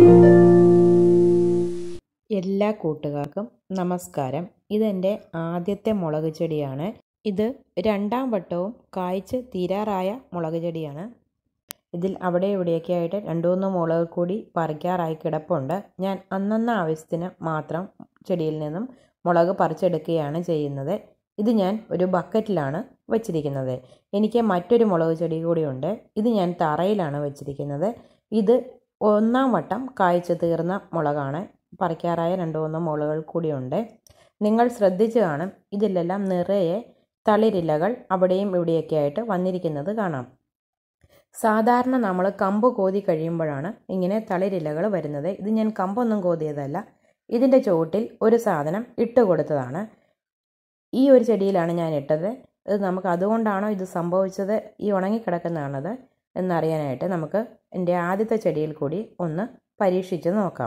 എല്ലാ കൂട്ടുകാർക്കും നമസ്കാരം ഇതെൻ്റെ ആദ്യത്തെ മുളക് ചെടിയാണ് ഇത് രണ്ടാം വട്ടവും കായ്ച്ച് തീരാറായ മുളക് ചെടിയാണ് ഇതിൽ അവിടെ ഇവിടെയൊക്കെ ആയിട്ട് രണ്ടു മൂന്ന് മുളക് കൂടി പറിക്കാറായി കിടപ്പുണ്ട് ഞാൻ അന്നന്ന ആവശ്യത്തിന് മാത്രം ചെടിയിൽ നിന്നും മുളക് പറിച്ചെടുക്കുകയാണ് ചെയ്യുന്നത് ഇത് ഞാൻ ഒരു ബക്കറ്റിലാണ് വച്ചിരിക്കുന്നത് എനിക്ക് മറ്റൊരു മുളക് ചെടി കൂടിയുണ്ട് ഇത് ഞാൻ തറയിലാണ് വച്ചിരിക്കുന്നത് ഇത് ഒന്നാം വട്ടം കായ്ച്ചു തീർന്ന മുളകാണ് പറിക്കാറായ രണ്ട് മൂന്ന് മുളകൾ കൂടിയുണ്ട് നിങ്ങൾ ശ്രദ്ധിച്ചു കാണും ഇതിലെല്ലാം നിറയെ തളിരിലകൾ അവിടെയും ഇവിടെയൊക്കെ ആയിട്ട് വന്നിരിക്കുന്നത് കാണാം സാധാരണ നമ്മൾ കമ്പ് കോതി കഴിയുമ്പോഴാണ് ഇങ്ങനെ തളിരിലകൾ വരുന്നത് ഇത് ഞാൻ കമ്പൊന്നും കോതിയതല്ല ഇതിൻ്റെ ചുവട്ടിൽ ഒരു സാധനം ഇട്ട് കൊടുത്തതാണ് ഈ ഒരു ചെടിയിലാണ് ഞാൻ ഇട്ടത് ഇത് നമുക്ക് അതുകൊണ്ടാണോ ഇത് സംഭവിച്ചത് ഈ ഉണങ്ങിക്കിടക്കുന്നതാണത് എന്നറിയാനായിട്ട് നമുക്ക് എൻ്റെ ആദ്യത്തെ ചെടിയിൽ കൂടി ഒന്ന് പരീക്ഷിച്ച് നോക്കാം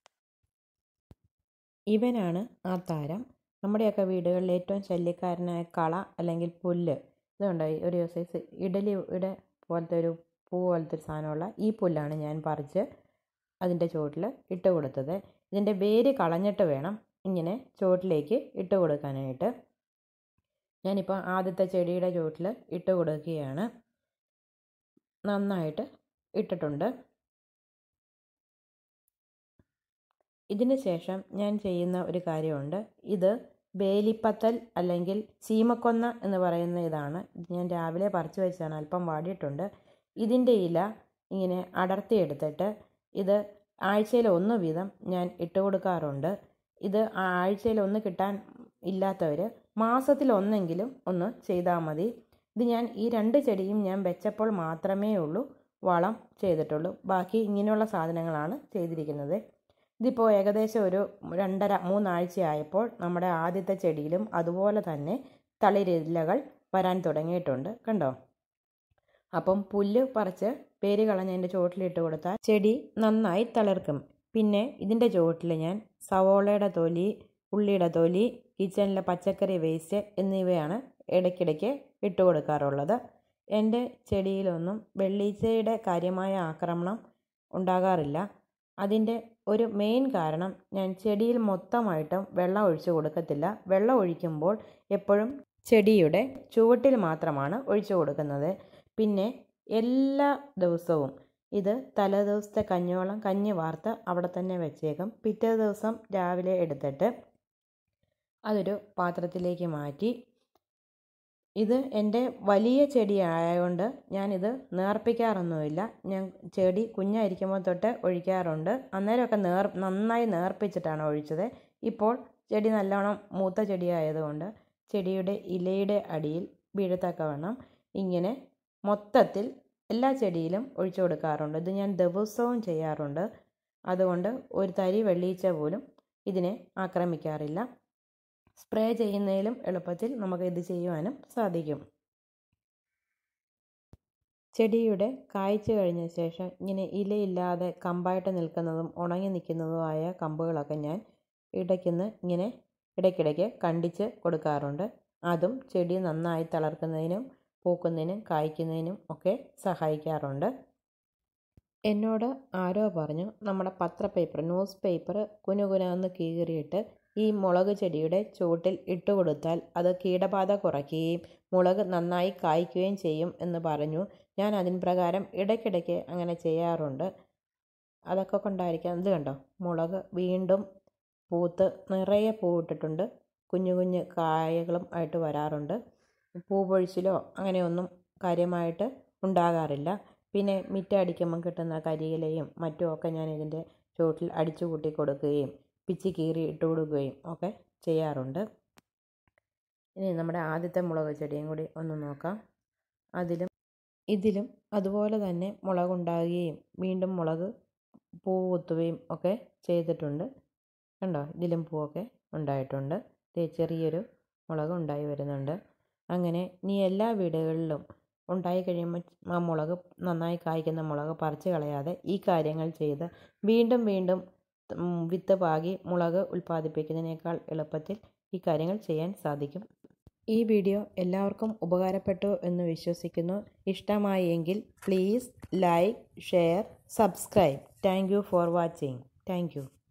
ഇവനാണ് ആ താരം നമ്മുടെയൊക്കെ വീടുകളിൽ ഏറ്റവും ശല്യക്കാരനായ കള അല്ലെങ്കിൽ പുല്ല് ഇതുണ്ടോ ഒരു സൈസ് ഇഡലി ഇട പോലത്തെ ഒരു പൂ പോലത്തെ ഒരു സാധനമുള്ള ഈ പുല്ലാണ് ഞാൻ പറിച്ച് അതിൻ്റെ ചുവട്ടിൽ ഇട്ട് കൊടുത്തത് ഇതിൻ്റെ വേര് കളഞ്ഞിട്ട് വേണം ഇങ്ങനെ ചുവട്ടിലേക്ക് ഇട്ട് കൊടുക്കാനായിട്ട് ഞാനിപ്പോൾ ആദ്യത്തെ ചെടിയുടെ ചുവട്ടിൽ ഇട്ട് കൊടുക്കുകയാണ് നന്നായിട്ട് ഇട്ടിട്ടുണ്ട് ഇതിന് ശേഷം ഞാൻ ചെയ്യുന്ന ഒരു കാര്യമുണ്ട് ഇത് വേലിപ്പത്തൽ അല്ലെങ്കിൽ ചീമക്കൊന്ന എന്ന് പറയുന്ന ഇതാണ് ഞാൻ രാവിലെ പറിച്ചു വെച്ചാണ് അല്പം വാടിയിട്ടുണ്ട് ഇതിൻ്റെ ഇല ഇങ്ങനെ അടർത്തിയെടുത്തിട്ട് ഇത് ആഴ്ചയിൽ ഒന്ന് വീതം ഞാൻ ഇട്ട് കൊടുക്കാറുണ്ട് ഇത് ആഴ്ചയിൽ ഒന്ന് കിട്ടാൻ ഇല്ലാത്തവർ മാസത്തിൽ ഒന്നെങ്കിലും ഒന്ന് ചെയ്താൽ മതി ഇത് ഞാൻ ഈ രണ്ട് ചെടിയും ഞാൻ വെച്ചപ്പോൾ മാത്രമേ ഉള്ളൂ വളം ചെയ്തിട്ടുള്ളൂ ബാക്കി ഇങ്ങനെയുള്ള സാധനങ്ങളാണ് ചെയ്തിരിക്കുന്നത് ഇതിപ്പോൾ ഏകദേശം ഒരു രണ്ടര മൂന്നാഴ്ചയായപ്പോൾ നമ്മുടെ ആദ്യത്തെ ചെടിയിലും അതുപോലെ തന്നെ തളിരിലകൾ വരാൻ തുടങ്ങിയിട്ടുണ്ട് കണ്ടോ അപ്പം പുല്ല് പറിച്ച് പേര് കളഞ്ഞതിൻ്റെ ചുവട്ടിലിട്ട് കൊടുത്താൽ ചെടി നന്നായി തളിർക്കും പിന്നെ ഇതിൻ്റെ ചുവട്ടിൽ ഞാൻ സവോളയുടെ തൊലി ഉള്ളിയുടെ തൊലി കിച്ചണിലെ പച്ചക്കറി വേസ്റ്റ് എന്നിവയാണ് ഇടയ്ക്കിടയ്ക്ക് ഇട്ട് കൊടുക്കാറുള്ളത് എൻ്റെ ചെടിയിലൊന്നും വെള്ളീച്ചയുടെ കാര്യമായ ആക്രമണം ഉണ്ടാകാറില്ല അതിൻ്റെ ഒരു മെയിൻ കാരണം ഞാൻ ചെടിയിൽ മൊത്തമായിട്ടും വെള്ളം ഒഴിച്ചു കൊടുക്കത്തില്ല വെള്ളം ഒഴിക്കുമ്പോൾ എപ്പോഴും ചെടിയുടെ ചുവട്ടിൽ മാത്രമാണ് ഒഴിച്ചു കൊടുക്കുന്നത് പിന്നെ എല്ലാ ദിവസവും ഇത് തലേദിവസത്തെ കഞ്ഞിവെള്ളം കഞ്ഞി വാർത്ത് അവിടെ തന്നെ വെച്ചേക്കും പിറ്റേ ദിവസം രാവിലെ എടുത്തിട്ട് അതൊരു പാത്രത്തിലേക്ക് മാറ്റി ഇത് എൻ്റെ വലിയ ചെടി ആയതുകൊണ്ട് ഞാനിത് നേർപ്പിക്കാറൊന്നുമില്ല ഞാൻ ചെടി കുഞ്ഞായിരിക്കുമ്പോൾ തൊട്ട് ഒഴിക്കാറുണ്ട് അന്നേരമൊക്കെ നേർ നന്നായി നേർപ്പിച്ചിട്ടാണ് ഒഴിച്ചത് ഇപ്പോൾ ചെടി നല്ലോണം മൂത്ത ചെടി ആയതുകൊണ്ട് ചെടിയുടെ ഇലയുടെ അടിയിൽ വീഴത്തക്കവണ്ണം ഇങ്ങനെ മൊത്തത്തിൽ എല്ലാ ചെടിയിലും ഒഴിച്ചു കൊടുക്കാറുണ്ട് ഇത് ഞാൻ ദിവസവും ചെയ്യാറുണ്ട് അതുകൊണ്ട് ഒരു തരി വെള്ളീച്ച പോലും ഇതിനെ ആക്രമിക്കാറില്ല സ്പ്രേ ചെയ്യുന്നതിലും എളുപ്പത്തിൽ നമുക്ക് ഇത് ചെയ്യുവാനും സാധിക്കും ചെടിയുടെ കായ്ച്ചു കഴിഞ്ഞ ശേഷം ഇങ്ങനെ ഇലയില്ലാതെ കമ്പായിട്ട് നിൽക്കുന്നതും ഉണങ്ങി നിൽക്കുന്നതുമായ കമ്പുകളൊക്കെ ഞാൻ ഇടയ്ക്കുന്ന് ഇങ്ങനെ ഇടയ്ക്കിടയ്ക്ക് കണ്ടിച്ച് കൊടുക്കാറുണ്ട് അതും ചെടി നന്നായി തളർക്കുന്നതിനും പൂക്കുന്നതിനും കായ്ക്കുന്നതിനും ഒക്കെ സഹായിക്കാറുണ്ട് എന്നോട് ആരോ പറഞ്ഞു നമ്മുടെ പത്ര പേപ്പർ ന്യൂസ് പേപ്പർ കുനുകുനാന്ന് കീറിയിട്ട് ഈ മുളക് ചെടിയുടെ ചുവട്ടിൽ ഇട്ട് കൊടുത്താൽ അത് കീടബാധ കുറയ്ക്കുകയും മുളക് നന്നായി കായ്ക്കുകയും ചെയ്യും എന്ന് പറഞ്ഞു ഞാൻ അതിന് പ്രകാരം ഇടയ്ക്കിടയ്ക്ക് അങ്ങനെ ചെയ്യാറുണ്ട് അതൊക്കെ കൊണ്ടായിരിക്കാം ഇത് കണ്ടോ മുളക് വീണ്ടും പൂത്ത് നിറയെ പൂവിട്ടിട്ടുണ്ട് കുഞ്ഞു കുഞ്ഞു കായകളും ആയിട്ട് വരാറുണ്ട് പൂ പൊഴിച്ചിലോ അങ്ങനെയൊന്നും കാര്യമായിട്ട് ഉണ്ടാകാറില്ല പിന്നെ മിറ്റ അടിക്കുമ്പം കിട്ടുന്ന കരിയിലയും മറ്റുമൊക്കെ ഞാൻ ഇതിൻ്റെ ചുവട്ടിൽ അടിച്ചു കൂട്ടി കൊടുക്കുകയും പിച്ചി കീറി ഇട്ട് കൊടുക്കുകയും ഒക്കെ ചെയ്യാറുണ്ട് ഇനി നമ്മുടെ ആദ്യത്തെ മുളക് ചെടിയും കൂടി ഒന്ന് നോക്കാം അതിലും ഇതിലും അതുപോലെ തന്നെ മുളകുണ്ടാകുകയും വീണ്ടും മുളക് പൂ കുത്തുകയും ഒക്കെ ചെയ്തിട്ടുണ്ട് കണ്ടോ ഇതിലും പൂവൊക്കെ ഉണ്ടായിട്ടുണ്ട് ചെറിയൊരു മുളക് ഉണ്ടായി വരുന്നുണ്ട് അങ്ങനെ ഇനി എല്ലാ വീടുകളിലും ഉണ്ടായി കഴിയുമ്പോൾ ആ മുളക് നന്നായി കായ്ക്കുന്ന മുളക് പറിച്ച് കളയാതെ ഈ കാര്യങ്ങൾ ചെയ്ത് വീണ്ടും വീണ്ടും വിത്ത് പാകി മുളക് ഉൽപ്പാദിപ്പിക്കുന്നതിനേക്കാൾ എളുപ്പത്തിൽ ഈ കാര്യങ്ങൾ ചെയ്യാൻ സാധിക്കും ഈ വീഡിയോ എല്ലാവർക്കും ഉപകാരപ്പെട്ടു എന്ന് വിശ്വസിക്കുന്നു ഇഷ്ടമായി എങ്കിൽ please like share subscribe thank you for watching thank U